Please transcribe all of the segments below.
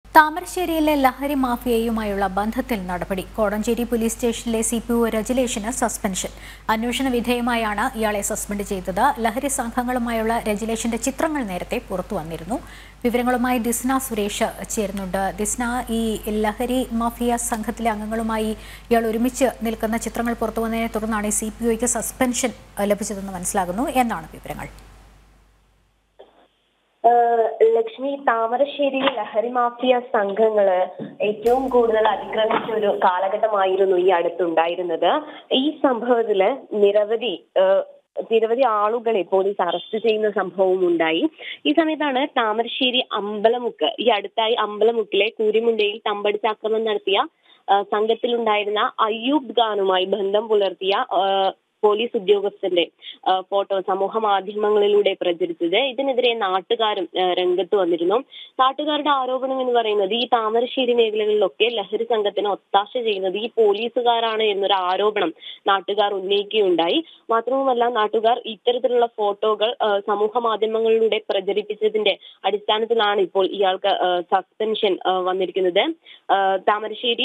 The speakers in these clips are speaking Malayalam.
താമരശ്ശേരിയിലെ ലഹരി മാഫിയയുമായുള്ള ബന്ധത്തിൽ നടപടി കോടഞ്ചേരി പോലീസ് സ്റ്റേഷനിലെ സി പി ഒ രജിലേഷിന് സസ്പെൻഷൻ അന്വേഷണ വിധേയമായാണ് ഇയാളെ സസ്പെൻഡ് ചെയ്തത് ലഹരി സംഘങ്ങളുമായുള്ള രജിലേഷിന്റെ ചിത്രങ്ങൾ നേരത്തെ പുറത്തു വന്നിരുന്നു വിവരങ്ങളുമായി ദിസ്ന സുരേഷ് ചേരുന്നുണ്ട് ദിസ്ന ഈ ലഹരി മാഫിയ സംഘത്തിലെ അംഗങ്ങളുമായി ഇയാൾ ഒരുമിച്ച് നിൽക്കുന്ന ചിത്രങ്ങൾ പുറത്തു വന്നതിനെ തുടർന്നാണ് സി പി ഒയ്ക്ക് സസ്പെൻഷൻ ലഭിച്ചതെന്ന് മനസ്സിലാകുന്നു എന്നാണ് വിവരങ്ങൾ ഏഹ് ലക്ഷ്മി താമരശ്ശേരി ലഹരി മാഫിയ സംഘങ്ങള് ഏറ്റവും കൂടുതൽ അതിക്രമിച്ച ഒരു കാലഘട്ടമായിരുന്നു ഈ അടുത്തുണ്ടായിരുന്നത് ഈ സംഭവത്തില് നിരവധി ഏഹ് നിരവധി ആളുകളെ പോലീസ് അറസ്റ്റ് ചെയ്യുന്ന സംഭവവും ഉണ്ടായി ഈ സമയത്താണ് താമരശ്ശേരി അമ്പലമുക്ക് ഈ അടുത്തായി അമ്പലമുക്കിലെ കൂരിമുണ്ടയിൽ തമ്പടിച്ച് ആക്രമണം നടത്തിയ ഏഹ് സംഘത്തിലുണ്ടായിരുന്ന അയ്യൂബ് ഖാനുമായി ബന്ധം പുലർത്തിയ ഏഹ് പോലീസ് ഉദ്യോഗസ്ഥന്റെ ആ, ഫോട്ടോ സമൂഹ മാധ്യമങ്ങളിലൂടെ പ്രചരിച്ചത് ഇതിനെതിരെ നാട്ടുകാരും ആ, രംഗത്ത് വന്നിരുന്നു നാട്ടുകാരുടെ ആരോപണം എന്ന് പറയുന്നത് ഈ താമരശ്ശേരി മേഖലകളിലൊക്കെ ലഹരി സംഘത്തിന് ഒത്താശ ചെയ്യുന്നത് ഈ പോലീസുകാരാണ് എന്നൊരു ആരോപണം നാട്ടുകാർ ഉന്നയിക്കുകയുണ്ടായി മാത്രവുമല്ല നാട്ടുകാർ ഇത്തരത്തിലുള്ള ഫോട്ടോകൾ ആ, സമൂഹ മാധ്യമങ്ങളിലൂടെ പ്രചരിപ്പിച്ചതിന്റെ അടിസ്ഥാനത്തിലാണ് ഇപ്പോൾ ഇയാൾക്ക് ആ, സസ്പെൻഷൻ ആ, വന്നിരിക്കുന്നത് ആ, താമരശ്ശേരി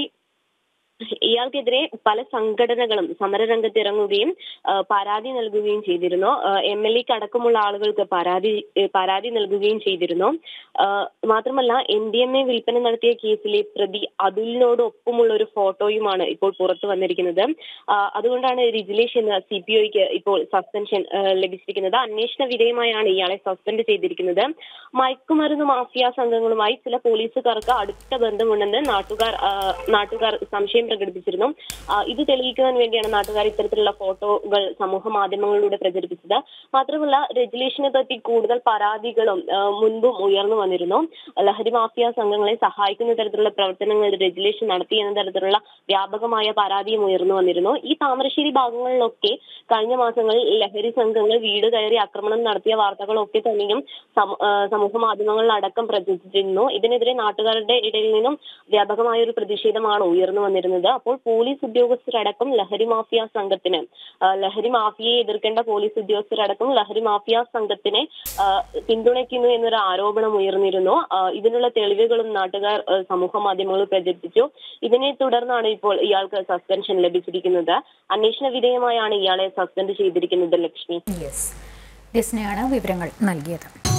ഇയാൾക്കെതിരെ പല സംഘടനകളും സമരരംഗത്ത് ഇറങ്ങുകയും ആ, പരാതി നൽകുകയും ചെയ്തിരുന്നു എം എൽ എക്ക് അടക്കമുള്ള ആളുകൾക്ക് പരാതി ഏ, പരാതി നൽകുകയും ചെയ്തിരുന്നു ആ, മാത്രമല്ല എൻ ഡി എം എ വിൽപ്പന നടത്തിയ കേസിലെ പ്രതി അതുലിനോട് ഒപ്പമുള്ള ഒരു ഫോട്ടോയുമാണ് ഇപ്പോൾ പുറത്തു വന്നിരിക്കുന്നത് ആ, അതുകൊണ്ടാണ് റിജിലേഷ് എന്ന സി പി ഒക്ക് ഇപ്പോൾ സസ്പെൻഷൻ ആ, ലഭിച്ചിരിക്കുന്നത് അന്വേഷണ വിധേയമായാണ് ഇയാളെ സസ്പെൻഡ് ചെയ്തിരിക്കുന്നത് മയക്കുമരുന്ന് മാഫിയ സംഘങ്ങളുമായി ചില പോലീസുകാർക്ക് അടുത്ത ബന്ധമുണ്ടെന്ന് നാട്ടുകാർ ആ, നാട്ടുകാർ സംശയം പ്രകടിപ്പിച്ചിരുന്നു ആ, ഇത് തെളിയിക്കുവാൻ വേണ്ടിയാണ് നാട്ടുകാർ ഇത്തരത്തിലുള്ള ഫോട്ടോകൾ സമൂഹ മാധ്യമങ്ങളിലൂടെ പ്രചരിപ്പിച്ചത് മാത്രമല്ല രജിലേഷിനെ പറ്റി കൂടുതൽ പരാതികളും ആ, മുൻപും ഉയർന്നു വന്നിരുന്നു ലഹരി മാഫിയ സംഘങ്ങളെ സഹായിക്കുന്ന തരത്തിലുള്ള പ്രവർത്തനങ്ങൾ രജിലേഷൻ നടത്തി എന്ന തരത്തിലുള്ള വ്യാപകമായ പരാതിയും ഉയർന്നു വന്നിരുന്നു ഈ താമരശ്ശേരി ഭാഗങ്ങളിലൊക്കെ കഴിഞ്ഞ മാസങ്ങളിൽ ലഹരി സംഘങ്ങൾ വീട് കയറി ആക്രമണം നടത്തിയ വാർത്തകളൊക്കെ തന്നെയും സമ- ആ, സമൂഹ മാധ്യമങ്ങളിൽ അടക്കം പ്രചരിച്ചിരുന്നു ഇതിനെതിരെ നാട്ടുകാരുടെ ഇടയിൽ നിന്നും വ്യാപകമായ ഒരു പ്രതിഷേധമാണ് ഉയർന്നു വന്നിരുന്നത് അപ്പോൾ പോലീസ് ഉദ്യോഗസ്ഥരടക്കം ലഹരി മാഫിയ സംഘത്തിന് ആ, ലഹരി മാഫിയയെ എതിർക്കേണ്ട പോലീസ് ഉദ്യോഗസ്ഥരടക്കം ലഹരി മാഫിയ സംഘത്തിനെ ആ, പിന്തുണയ്ക്കുന്നു എന്നൊരു ആരോപണം ഉയർന്നിരുന്നു ആ, ഇതിനുള്ള തെളിവുകളും നാട്ടുകാർ ആ, സമൂഹ മാധ്യമങ്ങളിൽ പ്രചരിപ്പിച്ചു ഇതിനെ തുടർന്നാണ് ഇപ്പോൾ ഇയാൾക്ക് സസ്പെൻഷൻ ലഭിച്ചിരിക്കുന്നത് അന്വേഷണ വിധേയമായാണ് ഇയാളെ സസ്പെൻഡ് ചെയ്തിരിക്കുന്നത് ലക്ഷ്മി യെസ് ദിസ്നയാണ് വിവരങ്ങൾ നൽകിയത്